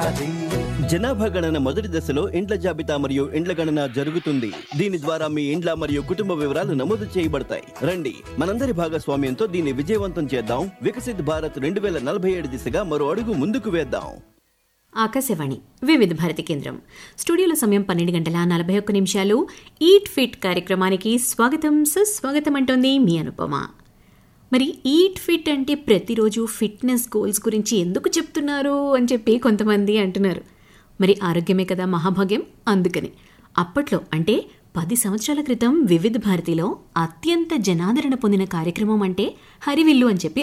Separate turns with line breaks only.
చేయాలి
జనాభా గణన మొదటి దశలో ఇండ్ల జాబితా మరియు ఇండ్ల గణన జరుగుతుంది దీని ద్వారా మీ ఇండ్ల మరియు కుటుంబ వివరాలు నమోదు చేయబడతాయి రండి మనందరి భాగస్వామ్యంతో దీన్ని విజయవంతం చేద్దాం వికసిత్ భారత్ రెండు వేల నలభై ఏడు దిశగా మరో అడుగు ముందుకు వేద్దాం
ఆకాశవాణి వివిధ భారతి కేంద్రం స్టూడియోలో సమయం పన్నెండు గంటల నలభై ఒక్క నిమిషాలు ఈట్ ఫిట్ కార్యక్రమానికి స్వాగతం సుస్వాగతం అంటోంది మీ అనుపమ మరి ఈట్ ఫిట్ అంటే ప్రతిరోజు ఫిట్నెస్ గోల్స్ గురించి ఎందుకు చెప్తున్నారు అని చెప్పి కొంతమంది అంటున్నారు మరి ఆరోగ్యమే కదా మహాభాగ్యం అందుకని అప్పట్లో అంటే పది సంవత్సరాల క్రితం వివిధ భారతిలో అత్యంత జనాదరణ పొందిన కార్యక్రమం అంటే హరివిల్లు అని చెప్పి